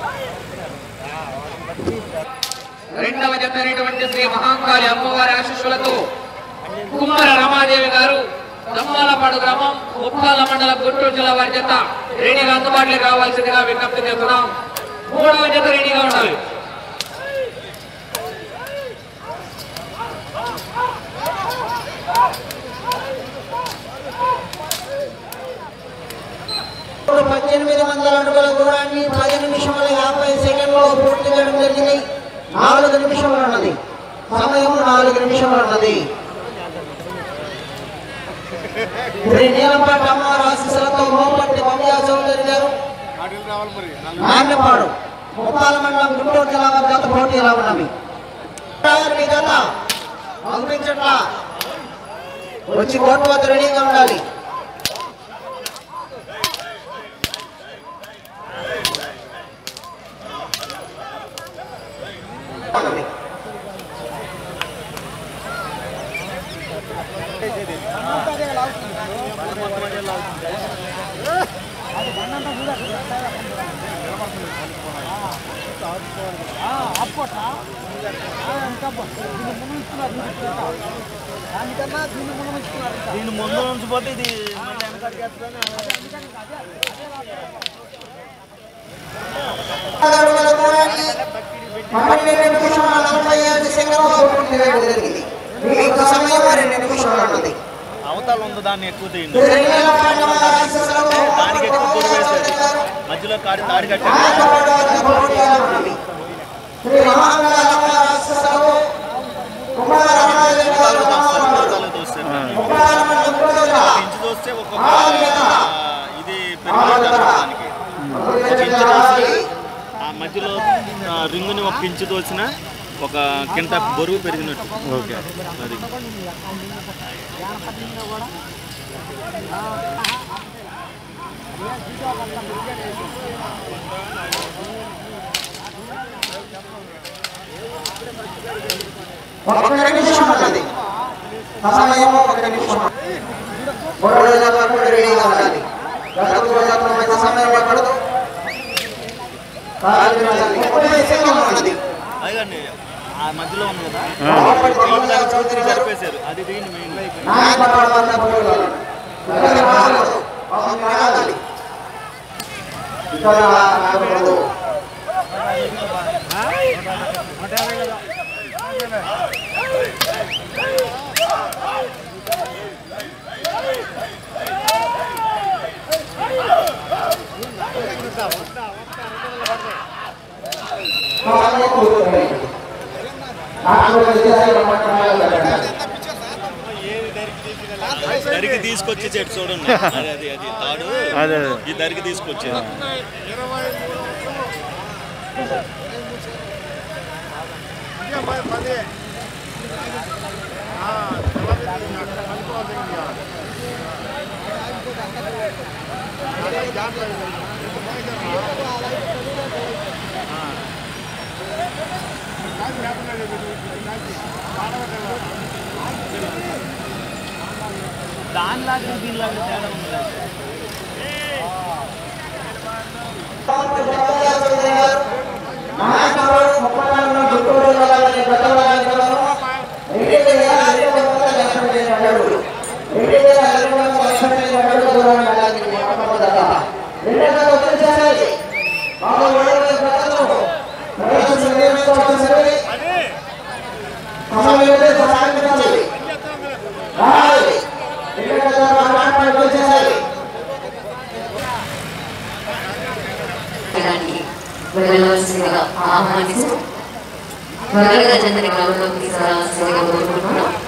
రెండవ జత అయినటువంటి శ్రీ మహాంకాళి అమ్మవారి ఆశీస్సులతో కుమ్మర రమాదేవి గారు దమ్మాలపాడు గ్రామం ముప్పాల మండలం గుంటూరు జిల్లా వారి జత రెడీగా అందుబాటులోకి రావాల్సిందిగా విజ్ఞప్తి చేస్తున్నాం మూడవ జత రెడీగా ఉండాలి ఇప్పుడు పద్దెనిమిది వందల అడుగుల దూరాన్ని పది నిమిషముల యాభై సెకండ్లో పూర్తి చేయడం జరిగింది నాలుగు నిమిషములు ఉన్నది సమయం నాలుగు నిమిషములు ఉన్నది శ్రీ నీలంపాటి అమ్మవారి ఆశీస్సులతో మోపట్టి మమ్మియా చౌదరి గారు నాణ్యపాడు ముప్పాల మండలం గుంటూరు జిల్లా వారి జత పోటీలో ఉన్నవి మీ జత పంపించట్లా వచ్చి కోర్టు వద్ద రెడీగా ఉండాలి ఉన్నవి. దీని ముందు నుంచి పోతే ఇది మళ్ళీ వెనకాడికి అడుగుల దూరాన్ని పన్నెండు నిమిషముల నలభై ఐదు సెకండ్లలో పూర్తి చేయడం జరిగింది మీకు సమయం రెండు నిమిషాలు ఉన్నది అవతల ఉంది దాన్ని ఎక్కువ తీయండి శ్రీ నీలకంఠ ఆశీస్సులతో దానికి ఎక్కువ దూరం వేసేది మధ్యలో కాడి తాడి కట్టారు నాయకవాడ వద్ద పోటీలో ఉన్నవి. శ్రీ మహాంకాళ అమ్మవారి ఆశీస్సులతో కుమార రామారాజు గారు రామారావు. తోస్తారు ముప్పాల మండలం గుంటూరు జిల్లా. పెంచి తోస్తే ఒక్కొక్క ఆ, ఇది పెరుగుతుంది దానికి ఒక ఇంచు తోసి ఆ మధ్యలో ఆ, రింగుని ఒక ఇంచు తోసిన ఒక కింట బరువు పెరిగినట్టు ఓకే అది ఒక్క నిమిషం ఉన్నది సమయం ఒక నిమిషం మూడు రోజుల వరకు రెడీగా ఉండాలి గత రోజుల మధ్య సమయం పడదు ముప్పై సెకండ్లు ఉన్నది అదిగండి ఆ మధ్యలో ఉంది కదా మోపట్టి మమ్మల్ని చౌదరి గారు చెప్పేశారు అది దీన్ని మెయిన్ నాయకవాడ వద్ద పోటీలో ఉన్నవి. రాలేదు. పాపం రావాలి. ఇక్కడ రాకూడదు. సమయం పూర్తయింది. నాకు విజయాలు పట్టణాలు పెట్టండి. దరికి తీసుకొచ్చి చెట్టు చూడండి అది అది అది తాడు ఈ దరికి తీసుకొచ్చేది దానిలాగా దీనిలాగా తేడా ఉంది చేయాలి దానికి వెళ్ళవలసిందిగా ఆహ్వానిస్తూ త్వరగా జంతని గ్రామంలోకి తీసుకురావాల్సిందిగా కోరుకుంటున్నాం